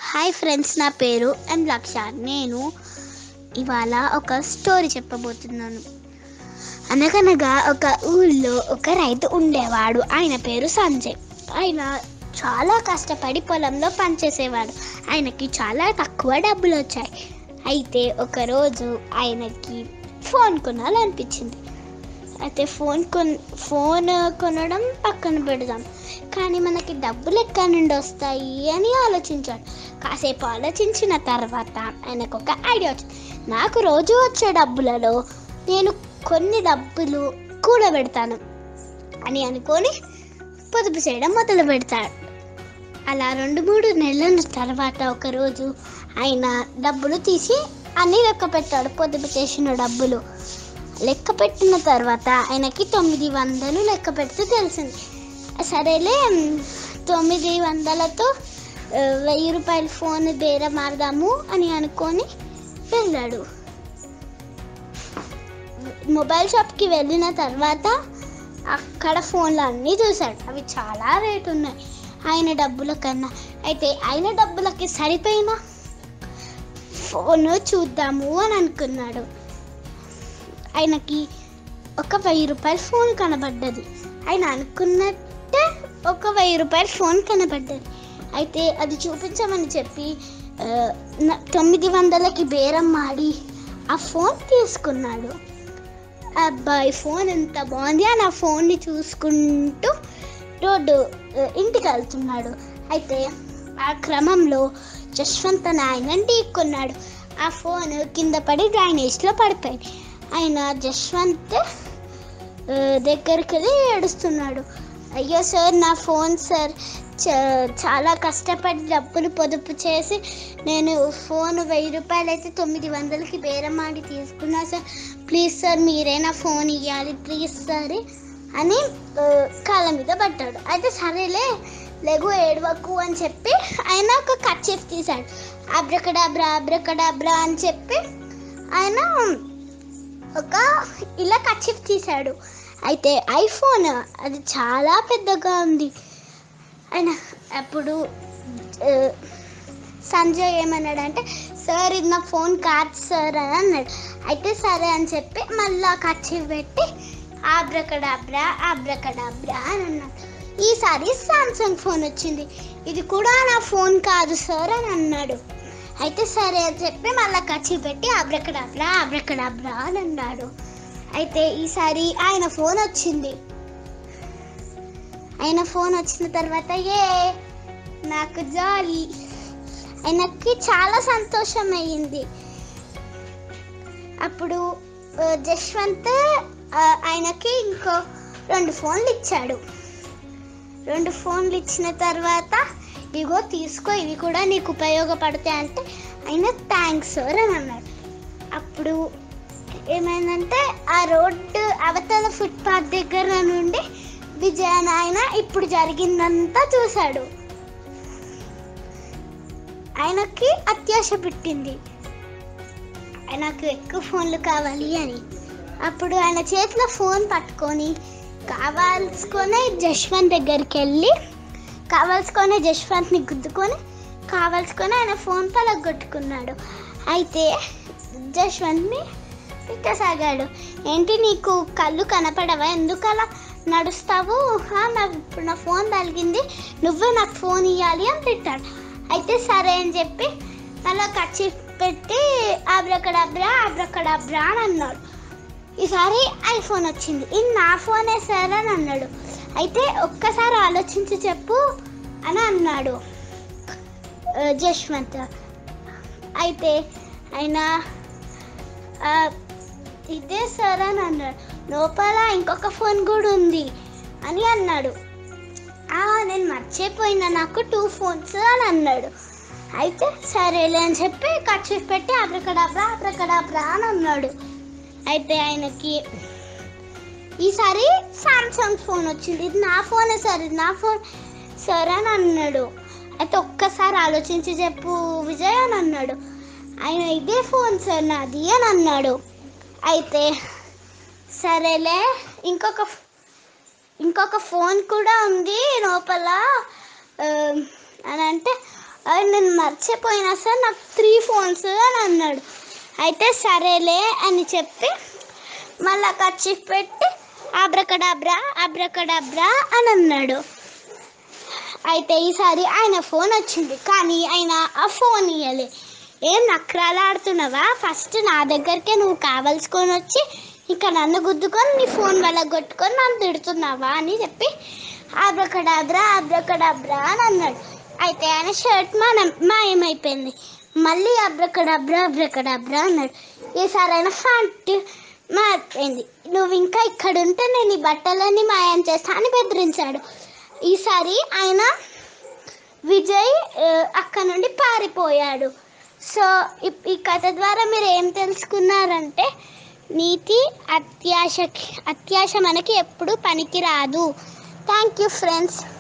hi friends నా పేరు ఎం లక్ష నేను ఇవాళ ఒక స్టోరీ చెప్పబోతున్నాను అనగనగా ఒక ఊళ్ళో ఒక రైతు ఉండేవాడు ఆయన పేరు సంజయ్ ఆయన చాలా కష్టపడి పొలంలో పనిచేసేవాడు ఆయనకి చాలా తక్కువ డబ్బులు వచ్చాయి అయితే ఒకరోజు ఆయనకి ఫోన్ కొనాలనిపించింది అయితే ఫోన్ కొన్ ఫోన్ కొనడం పక్కన పెడదాం కానీ మనకి డబ్బులు ఎక్కడి నుండి వస్తాయి అని ఆలోచించాడు కాసేపు ఆలోచించిన తర్వాత ఆయనకు ఒక ఐడియా వచ్చింది నాకు రోజు వచ్చే డబ్బులలో నేను కొన్ని డబ్బులు కూడబెడతాను అని అనుకొని పొదుపు చేయడం మొదలు పెడతాడు అలా రెండు మూడు నెలల తర్వాత ఒకరోజు ఆయన డబ్బులు తీసి అన్నీ లెక్క పెట్టాడు పొదుపు చేసిన డబ్బులు లెక్క పెట్టిన తర్వాత ఆయనకి తొమ్మిది వందలు లెక్క పెడితే తెలిసింది సరేలే తొమ్మిది వందలతో ఆ, వెయ్యి రూపాయల ఫోన్ బేరం మారదాము అని అనుకొని వెళ్ళాడు మొబైల్ షాప్కి వెళ్ళిన తర్వాత అక్కడ ఫోన్లు అన్నీ చూశాడు అవి చాలా రేటు ఉన్నాయి ఆయన డబ్బుల కన్నా అయితే ఆయన డబ్బులకి సరిపోయిన ఫోన్ చూద్దాము అని అనుకున్నాడు ఆయనకి ఒక వెయ్యి రూపాయల ఫోన్ కనబడ్డది ఆయన అనుకున్నట్టే ఒక వెయ్యి రూపాయల ఫోన్ కనబడ్డది అయితే అది చూపించమని చెప్పి ఆ, న- తొమ్మిది వందలకి బేరం మాడి ఆ ఫోన్ తీసుకున్నాడు అబ్బాయి ఫోన్ ఎంత బాగుంది అని ఆ ఫోన్ని చూసుకుంటూ రోడ్డు ఆ, ఇంటికి వెళ్తున్నాడు అయితే ఆ క్రమంలో జశ్వంత్ అనే ఆయన ఢీక్కున్నాడు ఆ ఫోన్ కింద పడి డ్రైనేజ్లో పడిపోయింది ఆయన జశ్వంత్ ఆ, దగ్గరికి వెళ్ళి ఏడుస్తున్నాడు అయ్యో సార్ నా ఫోన్ సార్ చ- చాలా కష్టపడి డబ్బులు పొదుపు చేసి నేను ఫోన్ వెయ్యి రూపాయలు అయితే తొమ్మిది వందలకి బేరం ఆడి తీసుకున్నా సార్ ప్లీజ్ సార్ మీరే నా ఫోన్ ఇవ్వాలి ప్లీజ్ సార్ అని ఆ, కాళ్ళ మీద పడ్డాడు అయితే సరేలే లెగు ఏడవకు అని చెప్పి ఆయన ఒక కచ్చిఫ్ తీశాడు అబ్రకడాబ్రా అబ్రకడాబ్రా అని చెప్పి ఆయన ఒక ఇలా కచ్చిఫ్ తీశాడు అయితే ఐఫోన్ అది చాలా పెద్దగా ఉంది ఆయన అప్పుడు ఆ, సంజయ్ ఏమన్నాడంటే సార్ ఇది నా ఫోన్ కాదు సార్ అని అన్నాడు అయితే సరే అని చెప్పి మళ్ళా కచ్చిఫ్ పెట్టి ఆబ్రకడాబ్రా ఆబ్రకడాబ్రా అని అన్నాడు ఈసారి సామ్సంగ్ ఫోన్ వచ్చింది ఇది కూడా నా ఫోన్ కాదు సార్ అని అన్నాడు అయితే సరే అని చెప్పి మళ్ళీ కచ్చి పెట్టి అబ్రకడాబ్రా అబ్రకడాబ్రా అని అన్నాడు అయితే ఈసారి ఆయన ఫోన్ వచ్చింది ఆయన ఫోన్ వచ్చిన తర్వాత ఏ నాకు జాలి ఆయనకి చాలా సంతోషం అయ్యింది అప్పుడు ఆ, జశ్వంత్ ఆ, ఆయనకి ఇంకో రెండు ఫోన్లు ఇచ్చాడు రెండు ఫోన్లు ఇచ్చిన తర్వాత ఇగో తీసుకో ఇవి కూడా నీకు ఉపయోగపడతాయి అంటే ఆయన థ్యాంక్స్ సార్ అని అన్నాడు అప్పుడు ఏమైందంటే ఆ రోడ్డు అవతల ఫుట్పాత్ దగ్గర నుండి విజయన్ ఆయన ఇప్పుడు జరిగిందంతా చూశాడు ఆయనకి అత్యాశ పెట్టింది ఆయనకు ఎక్కువ ఫోన్లు కావాలి అని అప్పుడు ఆయన చేతిలో ఫోన్ పట్టుకొని కావాల్సుకొని జశ్వంత్ దగ్గరికి వెళ్ళి కావాల్సుకొని జశ్వంత్ని గుద్దుకొని కావాల్సుకొని ఆయన ఫోన్ పలగొట్టుకున్నాడు అయితే జశ్వంత్ని తిట్టసాగాడు ఏంటి నీకు కళ్ళు కనపడవా ఎందుకు అలా నడుస్తావు "హా, నా ఇప్పుడు నా ఫోన్ తగిలింది నువ్వే నాకు ఫోన్ ఇవ్వాలి అని తిట్టాడు అయితే సరే అని చెప్పి అలా కచ్చి పెట్టి ఆబ్రకడాబ్రా ఆబ్రకడాబ్రా అని అన్నాడు ఈసారి ఐఫోన్ వచ్చింది ఇది నా ఫోనే సార్ అని అన్నాడు అయితే ఒక్కసారి ఆలోచించి చెప్పు అని అన్నాడు ఆ, జశ్వంత్ అయితే ఆయన ఆ, ఇదే సార్ అని అన్నాడు లోపల ఇంకొక ఫోన్ కూడా ఉంది అని అన్నాడు "ఆ, నేను మర్చిపోయినా నాకు టూ ఫోన్స్ అని అన్నాడు అయితే సరేలే అని చెప్పి ఖర్చు పెట్టి అబ్రకడాబ్రా అబ్రకడాబ్రా అని అన్నాడు అయితే ఆయనకి ఈసారి సామ్సంగ్ ఫోన్ వచ్చింది ఇది నా ఫోనే సార్ ఇది నా ఫోన్ సార్ అని అన్నాడు అయితే ఒక్కసారి ఆలోచించి చెప్పు విజయ్ అని అన్నాడు ఆయన ఇదే ఫోన్ సార్ నాది అని అన్నాడు అయితే సరేలే ఇంకొక ఇంకొక ఫోన్ కూడా ఉంది లోపల ఆ, అని అంటే అది నేను మర్చిపోయినా సార్ నాకు త్రీ ఫోన్స్ అని అన్నాడు అయితే సరేలే అని చెప్పి మళ్ళా ఖర్చు పెట్టి అబ్రకడాబ్రా అబ్రకడాబ్రా అని అన్నాడు అయితే ఈసారి ఆయన ఫోన్ వచ్చింది కానీ ఆయన ఆ ఫోన్ ఇవ్వలే ఏం నక్రాలు ఆడుతున్నావా ఫస్ట్ నా దగ్గరికే నువ్వు కావలసుకొని వచ్చి ఇక నన్ను గుద్దుకొని నీ ఫోన్ వల్ల కొట్టుకొని నన్ను తిడుతున్నావా అని చెప్పి అబ్రకడాబ్రా అబ్రకడాబ్రా అని అన్నాడు అయితే ఆయన షర్ట్ మనం మాయమైపోయింది మళ్ళీ అబ్రకడాబ్రా అబ్రకడాబ్రా అన్నాడు ఈసారి ఆయన ఫ్యాంట్ మారిపోయింది నువ్వు ఇంకా ఇక్కడ ఉంటే నేను ఈ బట్టలన్నీ మాయం చేస్తా అని బెదిరించాడు ఈసారి ఆయన విజయ్ ఆ, అక్కడ నుండి పారిపోయాడు సో ఈ- ఈ కథ ద్వారా మీరు ఏం తెలుసుకున్నారంటే నీతి అత్యాశకి అత్యాశ మనకి ఎప్పుడు పనికి రాదు థ్యాంక్ యూ ఫ్రెండ్స్